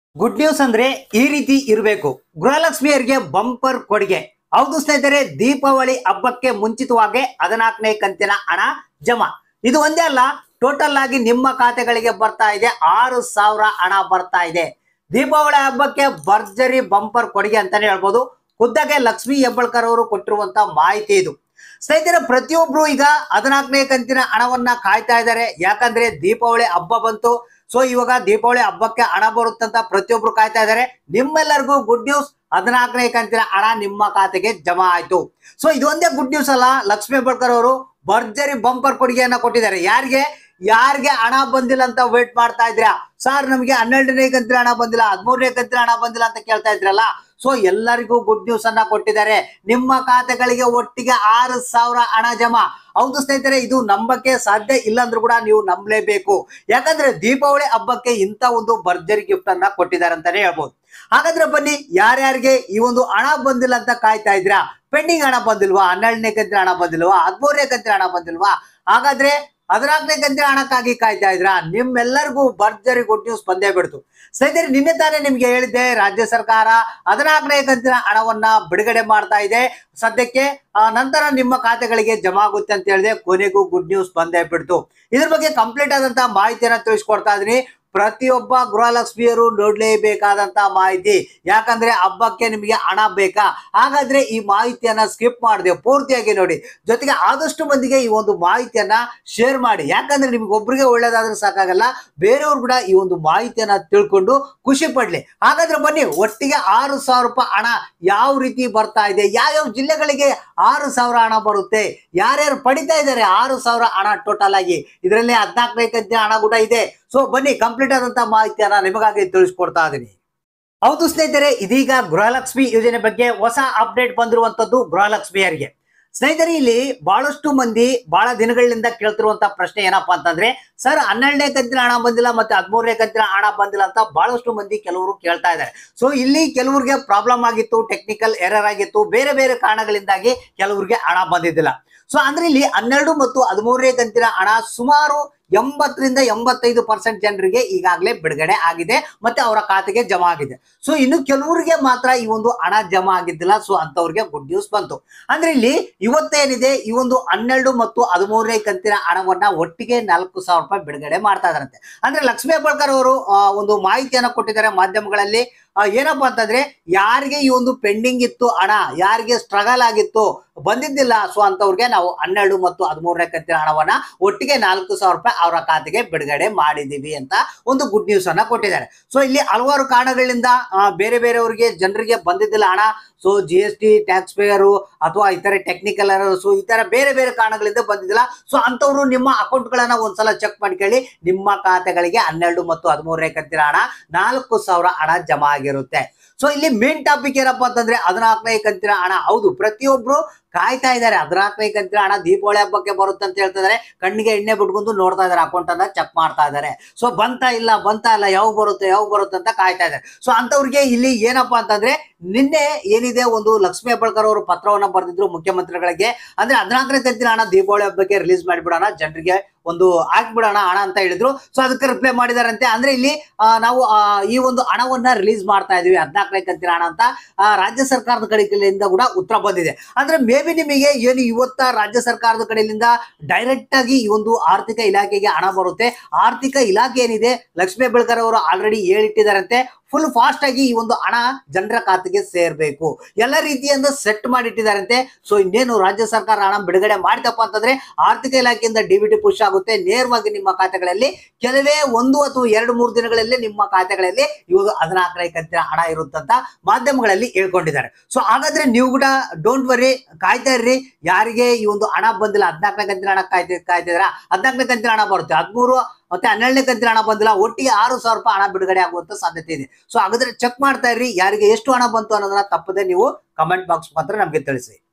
good news ಅಂದ್ರೆ ಈ ರೀತಿ ಇರಬೇಕು ಗೃಹಲಕ್ಷ್ಮಿಯರಿಗೆ ಬಂಪರ್ ಕೊಡುಗೆ ಹೌದು ಸ್ನೇಹಿತರೆ ದೀಪಾವಳಿ ಹಬ್ಬಕ್ಕೆ ಮುಂಚಿತವಾಗಿ ಹದಿನಾಲ್ಕನೇ ಕಂತಿನ ಹಣ ಜಮಾ ಇದು ಒಂದೇ ಅಲ್ಲ ಟೋಟಲ್ ಆಗಿ ನಿಮ್ಮ ಖಾತೆಗಳಿಗೆ ಬರ್ತಾ ಇದೆ ಆರು ಸಾವಿರ ಹಣ ಬರ್ತಾ ಇದೆ ದೀಪಾವಳಿ ಹಬ್ಬಕ್ಕೆ ಭರ್ಜರಿ ಬಂಪರ್ ಕೊಡುಗೆ ಅಂತಾನೆ ಹೇಳ್ಬೋದು ಖುದ್ದಾಗೆ ಲಕ್ಷ್ಮೀ ಹೆಬ್ಬಳ್ಕರ್ ಅವರು ಕೊಟ್ಟಿರುವಂತ ಮಾಹಿತಿ ಇದು ಸ್ನೇಹಿತರೆ ಪ್ರತಿಯೊಬ್ರು ಈಗ ಹದಿನಾಲ್ಕನೇ ಕಂತಿನ ಹಣವನ್ನ ಕಾಯ್ತಾ ಇದ್ದಾರೆ ಯಾಕಂದ್ರೆ ದೀಪಾವಳಿ ಹಬ್ಬ ಬಂತು ಸೊ ಇವಾಗ ದೀಪಾವಳಿ ಹಬ್ಬಕ್ಕೆ ಹಣ ಬರುತ್ತಂತ ಪ್ರತಿಯೊಬ್ರು ಕಾಯ್ತಾ ಇದ್ದಾರೆ ನಿಮ್ಮೆಲ್ಲರಿಗೂ ಗುಡ್ ನ್ಯೂಸ್ ಹದಿನಾಲ್ಕನೇ ಕಂತಿನ ಹಣ ನಿಮ್ಮ ಖಾತೆಗೆ ಜಮಾ ಆಯ್ತು ಸೊ ಇದೊಂದೇ ಗುಡ್ ನ್ಯೂಸ್ ಅಲ್ಲ ಲಕ್ಷ್ಮೀ ಹೆಬ್ಬಳ್ಕರ್ ಅವರು ಭರ್ಜರಿ ಬಂಪರ್ ಕೊಡುಗೆಯನ್ನ ಕೊಟ್ಟಿದ್ದಾರೆ ಯಾರಿಗೆ ಯಾರಿಗೆ ಹಣ ಬಂದಿಲ್ಲ ಅಂತ ವೇಟ್ ಮಾಡ್ತಾ ಇದ್ರಾ ಸರ್ ನಮಗೆ ಹನ್ನೆರಡನೇ ಕಂತಿನ ಹಣ ಬಂದಿಲ್ಲ ಹದಿಮೂರನೇ ಕಂತಿನ ಹಣ ಬಂದಿಲ್ಲ ಅಂತ ಕೇಳ್ತಾ ಇದ್ರಲ್ಲ ಸೊ ಎಲ್ಲರಿಗೂ ಗುಡ್ ನ್ಯೂಸ್ ಅನ್ನ ಕೊಟ್ಟಿದ್ದಾರೆ ನಿಮ್ಮ ಖಾತೆಗಳಿಗೆ ಒಟ್ಟಿಗೆ ಆರು ಸಾವಿರ ಹಣ ಜಮಾ ಹೌದು ಸ್ನೇಹಿತರೆ ಇದು ನಂಬಕ್ಕೆ ಸಾಧ್ಯ ಇಲ್ಲ ಅಂದ್ರೂ ಕೂಡ ನೀವು ನಂಬಲೇಬೇಕು ಯಾಕಂದ್ರೆ ದೀಪಾವಳಿ ಹಬ್ಬಕ್ಕೆ ಇಂತ ಒಂದು ಭರ್ಜರಿ ಗಿಫ್ಟ್ ಅನ್ನ ಕೊಟ್ಟಿದ್ದಾರೆ ಅಂತಾನೆ ಹೇಳ್ಬೋದು ಹಾಗಾದ್ರೆ ಬನ್ನಿ ಯಾರ್ಯಾರಿಗೆ ಈ ಒಂದು ಹಣ ಬಂದಿಲ್ಲ ಅಂತ ಕಾಯ್ತಾ ಇದ್ರಾ ಪೆಂಡಿಂಗ್ ಹಣ ಬಂದಿಲ್ವಾ ಹನ್ನೆರಡನೇ ಕಂತಿನ ಹಣ ಬಂದಿಲ್ವಾ ಹದಿಮೂರನೇ ಕಂತಿನ ಹಣ ಬಂದಿಲ್ವಾ ಹಾಗಾದ್ರೆ ಹದಿನಾಲ್ಕನೇ ಕಂತಿನ ಹಣಕ್ಕಾಗಿ ಕಾಯ್ತಾ ಇದ್ರಾ ನಿಮ್ಮೆಲ್ಲರಿಗೂ ಭರ್ಜರಿ ಗುಡ್ ನ್ಯೂಸ್ ಬಂದೇ ಬಿಡ್ತು ಸ್ನೇಹಿತರೆ ನಿನ್ನೆ ತಾನೇ ನಿಮ್ಗೆ ಹೇಳಿದ್ದೆ ರಾಜ್ಯ ಸರ್ಕಾರ ಹದಿನಾಲ್ಕನೇ ಕಂತಿನ ಹಣವನ್ನ ಬಿಡುಗಡೆ ಮಾಡ್ತಾ ಇದೆ ಸದ್ಯಕ್ಕೆ ಆ, ನಂತರ ನಿಮ್ಮ ಖಾತೆಗಳಿಗೆ ಜಮಾ ಆಗುತ್ತೆ ಅಂತ ಹೇಳಿದೆ ಕೊನೆಗೂ ಗುಡ್ ನ್ಯೂಸ್ ಬಂದೇ ಬಿಡ್ತು ಇದ್ರ ಬಗ್ಗೆ ಕಂಪ್ಲೀಟ್ ಆದಂತ ಮಾಹಿತಿಯನ್ನ ತಿಳಿಸ್ಕೊಡ್ತಾ ಇದೀನಿ ಪ್ರತಿಯೊಬ್ಬ ಗೃಹಲಕ್ಷ್ಮಿಯರು ನೋಡ್ಲೇಬೇಕಾದಂತ ಮಾಹಿತಿ ಯಾಕಂದ್ರೆ ಹಬ್ಬಕ್ಕೆ ನಿಮಗೆ ಹಣ ಬೇಕಾ ಹಾಗಾದ್ರೆ ಈ ಮಾಹಿತಿಯನ್ನ ಸ್ಕಿಪ್ ಮಾಡದೆ ಪೂರ್ತಿಯಾಗಿ ನೋಡಿ ಜೊತೆಗೆ ಆದಷ್ಟು ಮಂದಿಗೆ ಈ ಒಂದು ಮಾಹಿತಿಯನ್ನ ಶೇರ್ ಮಾಡಿ ಯಾಕಂದ್ರೆ ನಿಮ್ಗೆ ಒಬ್ರಿಗೆ ಒಳ್ಳೇದಾದ್ರೆ ಸಾಕಾಗಲ್ಲ ಬೇರೆಯವ್ರು ಕೂಡ ಈ ಒಂದು ಮಾಹಿತಿಯನ್ನ ತಿಳ್ಕೊಂಡು ಖುಷಿ ಪಡ್ಲಿ ಹಾಗಾದ್ರೆ ಬನ್ನಿ ಒಟ್ಟಿಗೆ ಆರು ಸಾವಿರ ರೂಪಾಯಿ ಹಣ ಯಾವ ರೀತಿ ಬರ್ತಾ ಇದೆ ಯಾವ್ಯಾವ ಜಿಲ್ಲೆಗಳಿಗೆ ಆರು ಸಾವಿರ ಹಣ ಬರುತ್ತೆ ಯಾರ್ಯಾರು ಪಡಿತಾ ಇದ್ದಾರೆ ಆರು ಸಾವಿರ ಹಣ ಟೋಟಲ್ ಆಗಿ ಇದರಲ್ಲಿ ಹದಿನಾಲ್ಕನೇ ಕಂತಿನ ಹಣ ಕೂಡ ಇದೆ ಸೊ ಬನ್ನಿ ಕಂಪ್ಲೀಟ್ ಆದಂತ ಮಾಹಿತಿಯನ್ನ ನಿಮಗಾಗಿ ತಿಳಿಸ್ಕೊಡ್ತಾ ಇದೀನಿ ಹೌದು ಸ್ನೇಹಿತರೆ ಇದೀಗ ಗೃಹಲಕ್ಷ್ಮಿ ಯೋಜನೆ ಬಗ್ಗೆ ಹೊಸ ಅಪ್ಡೇಟ್ ಬಂದಿರುವಂತದ್ದು ಗೃಹಲಕ್ಷ್ಮಿಯರಿಗೆ ಸ್ನೇಹಿತರೆ ಇಲ್ಲಿ ಬಹಳಷ್ಟು ಮಂದಿ ಬಹಳ ದಿನಗಳಿಂದ ಕೇಳ್ತಿರುವಂತ ಪ್ರಶ್ನೆ ಏನಪ್ಪಾ ಅಂತಂದ್ರೆ ಸರ್ ಹನ್ನೆರಡನೇ ಕಂತಿನ ಹಣ ಬಂದಿಲ್ಲ ಮತ್ತೆ ಹದಿಮೂರನೇ ಕಂತಿನ ಹಣ ಬಂದಿಲ್ಲ ಅಂತ ಬಹಳಷ್ಟು ಮಂದಿ ಕೆಲವರು ಕೇಳ್ತಾ ಇದ್ದಾರೆ ಸೊ ಇಲ್ಲಿ ಕೆಲವ್ರಿಗೆ ಪ್ರಾಬ್ಲಮ್ ಆಗಿತ್ತು ಟೆಕ್ನಿಕಲ್ ಎರರ್ ಆಗಿತ್ತು ಬೇರೆ ಬೇರೆ ಕಾರಣಗಳಿಂದಾಗಿ ಕೆಲವ್ರಿಗೆ ಹಣ ಬಂದಿದ್ದಿಲ್ಲ ಸೊ ಅಂದ್ರೆ ಇಲ್ಲಿ ಹನ್ನೆರಡು ಮತ್ತು ಹದಿಮೂರನೇ ಕಂತಿನ ಹಣ ಸುಮಾರು ಎಂಬತ್ತರಿಂದ ಎಂಬತ್ತೈದು ಪರ್ಸೆಂಟ್ ಜನರಿಗೆ ಈಗಾಗಲೇ ಬಿಡುಗಡೆ ಆಗಿದೆ ಮತ್ತೆ ಅವರ ಖಾತೆಗೆ ಜಮಾ ಆಗಿದೆ ಸೊ ಇನ್ನು ಕೆಲವರಿಗೆ ಮಾತ್ರ ಈ ಒಂದು ಹಣ ಜಮಾ ಆಗಿದ್ದಿಲ್ಲ ಸೊ ಅಂತವ್ರಿಗೆ ಗುಡ್ ನ್ಯೂಸ್ ಬಂತು ಅಂದ್ರೆ ಇಲ್ಲಿ ಇವತ್ತೇನಿದೆ ಈ ಒಂದು ಹನ್ನೆರಡು ಮತ್ತು ಹದಿಮೂರನೇ ಕಂತಿನ ಹಣವನ್ನ ಒಟ್ಟಿಗೆ ನಾಲ್ಕು ಸಾವಿರ ರೂಪಾಯಿ ಬಿಡುಗಡೆ ಮಾಡ್ತಾ ಇದಾರಂತೆ ಅಂದ್ರೆ ಲಕ್ಷ್ಮೀ ಹೆಬ್ಬಾಳ್ಕರ್ ಅವರು ಆ, ಒಂದು ಮಾಹಿತಿಯನ್ನ ಕೊಟ್ಟಿದ್ದಾರೆ ಮಾಧ್ಯಮಗಳಲ್ಲಿ ಆ, ಏನಪ್ಪಾ ಅಂತಂದ್ರೆ ಯಾರಿಗೆ ಈ ಒಂದು ಪೆಂಡಿಂಗ್ ಇತ್ತು ಹಣ ಯಾರಿಗೆ ಸ್ಟ್ರಗಲ್ ಆಗಿತ್ತು ಬಂದಿದ್ದಿಲ್ಲ ಸೊ ಅಂತವ್ರಿಗೆ ನಾವು ಹನ್ನೆರಡು ಮತ್ತು ಹದಿಮೂರನೇ ಕಂತಿನ ಹಣವನ್ನ ಒಟ್ಟಿಗೆ ನಾಲ್ಕು ಸಾವಿರ ರೂಪಾಯಿ ಅವರ ಖಾತೆಗೆ ಬಿಡುಗಡೆ ಮಾಡಿದೀವಿ ಅಂತ ಒಂದು ಗುಡ್ ನ್ಯೂಸ್ ಅನ್ನ ಕೊಟ್ಟಿದ್ದಾರೆ ಸೊ ಇಲ್ಲಿ ಹಲವಾರು ಕಾರಣಗಳಿಂದ ಆ, ಬೇರೆ ಬೇರೆಯವರಿಗೆ ಜನರಿಗೆ ಬಂದಿದ್ದಿಲ್ಲ ಹಣ so G S T tax payer ಅಥವಾ ಇತರೆ ಟೆಕ್ನಿಕಲ್ ಸೊ ಈ ತರ ಬೇರೆ ಬೇರೆ ಕಾರಣಗಳಿಂದ ಬಂದಿದ್ದಿಲ್ಲ ಸೊ ಅಂತವ್ರು ನಿಮ್ಮ ಅಕೌಂಟ್ಗಳನ್ನ ಒಂದ್ಸಲ ಚೆಕ್ ಮಾಡ್ಕೊಳ್ಳಿ ನಿಮ್ಮ ಖಾತೆಗಳಿಗೆ ಹನ್ನೆರಡು ಮತ್ತು ಹದಿಮೂರನೇ ಕಂತಿನ ಹಣ ನಾಲ್ಕು ಸಾವಿರ ಹಣ ಜಮಾ ಆಗಿರುತ್ತೆ ಸೊ ಇಲ್ಲಿ ಮೇನ್ ಟಾಪಿಕ್ ಏನಪ್ಪಾ ಅಂತಂದ್ರೆ ಹದಿನಾಲ್ಕನೇ ಕಂತಿನ ಹಣ ಹೌದು ಪ್ರತಿಯೊಬ್ರು ಕಾಯ್ತಾ ಇದ್ದಾರೆ ಹದಿನಾಲ್ಕನೇ ಕಂತಿನ ಹಣ ದೀಪಾವಳಿ ಹಬ್ಬಕ್ಕೆ ಬರುತ್ತೆ ಅಂತ ಹೇಳ್ತಾ ಇದಾರೆ ಕಣ್ಣಿಗೆ ಎಣ್ಣೆ ಬಿಟ್ಕೊಂಡು ನೋಡ್ತಾ ಇದಾರೆ ಅಕೌಂಟ್ ಅನ್ನ ಚೆಕ್ ಮಾಡ್ತಾ ಇದಾರೆ ಸೊ ಬಂತಾ ಇಲ್ಲ ಬಂತಾ ಇಲ್ಲ ಯಾವಾಗ ಬರುತ್ತೆ ಯಾವಾಗ ಬರುತ್ತೆ ಅಂತ ಕಾಯ್ತಾ ಇದ್ದಾರೆ ಸೊ ಅಂತವ್ರಿಗೆ ಇಲ್ಲಿ ಏನಪ್ಪಾ ಅಂತಂದ್ರೆ ನಿನ್ನೆ ಏನಿದೆ ಒಂದು ಲಕ್ಷ್ಮೀ ಹೆಬ್ಬಾಳ್ಕರ್ ಅವರು ಪತ್ರವನ್ನ ಬರೆದಿದ್ರು ಮುಖ್ಯಮಂತ್ರಿಗಳಿಗೆ ಅಂದ್ರೆ ಹದಿನಾಲ್ಕನೇ ಕಂತಿನ ಹಣ ದೀಪಾವಳಿ ಹಬ್ಬಕ್ಕೆ ರಿಲೀಸ್ ಮಾಡಿಬಿಡೋಣ ಜನರಿಗೆ ಒಂದು ಹಾಕ್ಬಿಡೋಣ ಹಣ ಅಂತ ಹೇಳಿದ್ರು ಸೊ ಅದಕ್ಕೆ ರಿಪ್ಲೈ ಮಾಡಿದಾರಂತೆ ಅಂದ್ರೆ ಇಲ್ಲಿ ಆ, ನಾವು ಆ, ಈ ಒಂದು ಹಣವನ್ನ ರಿಲೀಸ್ ಮಾಡ್ತಾ ಇದೀವಿ ಹದಿನಾಲ್ಕನೇ ಕಂತಿನ ಹಣ ಅಂತ ಆ, ರಾಜ್ಯ ಸರ್ಕಾರದ ಕಡೆಯಿಂದ ಕೂಡ ಉತ್ತರ ಬಂದಿದೆ ಅಂದ್ರೆ ಮೇ ಬಿ ನಿಮಗೆ ಏನು ಇವತ್ತ ರಾಜ್ಯ ಸರ್ಕಾರದ ಕಡೆಯಿಂದ ಡೈರೆಕ್ಟ್ ಆಗಿ ಈ ಒಂದು ಆರ್ಥಿಕ ಇಲಾಖೆಗೆ ಹಣ ಬರುತ್ತೆ ಆರ್ಥಿಕ ಇಲಾಖೆ ಏನಿದೆ ಲಕ್ಷ್ಮೀ ಹೆಬ್ಬಾಳ್ಕರ್ ಅವರು ಆಲ್ರೆಡಿ ಹೇಳಿಟ್ಟಿದ್ದಾರಂತೆ ಫುಲ್ ಫಾಸ್ಟ್ ಆಗಿ ಈ ಒಂದು ಹಣ ಜನರ ಖಾತೆಗೆ ಸೇರ್ಬೇಕು ಎಲ್ಲ ರೀತಿಯಿಂದ ಸೆಟ್ ಮಾಡಿಟ್ಟಿದ್ದಾರಂತೆ ಸೊ ಇನ್ನೇನು ರಾಜ್ಯ ಸರ್ಕಾರ ಹಣ ಬಿಡುಗಡೆ ಮಾಡ್ತಪ್ಪ ಅಂತಂದ್ರೆ ಆರ್ಥಿಕ ಇಲಾಖೆಯಿಂದ ಡಿ ಬಿ ಟಿ ಪುಷ್ ಆಗುತ್ತೆ ನೇರವಾಗಿ ನಿಮ್ಮ ಖಾತೆಗಳಲ್ಲಿ ಕೆಲವೇ ಒಂದು ಅಥವಾ ಎರಡು ಮೂರು ದಿನಗಳಲ್ಲೇ ನಿಮ್ಮ ಖಾತೆಗಳಲ್ಲಿ ಇವಾಗ ಹದಿನಾಲ್ಕನೇ ಕಂತಿನ ಹಣ ಇರುತ್ತಂತ ಮಾಧ್ಯಮಗಳಲ್ಲಿ ಹೇಳ್ಕೊಂಡಿದ್ದಾರೆ ಸೊ ಹಾಗಾದ್ರೆ ನೀವು ಕೂಡ ಡೋಂಟ್ ವರಿ ಕಾಯ್ತಾ ಇರ್ರಿ ಯಾರಿಗೆ ಈ ಒಂದು ಹಣ ಬಂದಿಲ್ಲ ಹದಿನಾಲ್ಕನೇ ಕಂತಿನ ಹಣ ಕಾಯ್ತಿ ಕಾಯ್ತಿದ್ರ ಹದಿನಾಲ್ಕನೇ ಕಂತಿನ ಹಣ ಬರುತ್ತೆ ಹದಿಮೂರು ಮತ್ತೆ ಹನ್ನೆರಡನೇ ಕಂತಿನ ಹಣ ಬಂದಿಲ್ಲ ಒಟ್ಟಿಗೆ ಆರು ಸಾವಿರ ರೂಪಾಯಿ ಹಣ ಬಿಡುಗಡೆ ಆಗುವಂತ ಸಾಧ್ಯತೆ ಇದೆ ಸೊ ಹಾಗಾದ್ರೆ ಚೆಕ್ ಮಾಡ್ತಾ ಇರ್ರಿ ಯಾರಿಗೆ ಎಷ್ಟು ಹಣ ಬಂತು ಅನ್ನೋದನ್ನ ತಪ್ಪದೆ ನೀವು ಕಮೆಂಟ್ ಬಾಕ್ಸ್ ಮಾತ್ರ ನಮ್ಗೆ ತಿಳಿಸಿ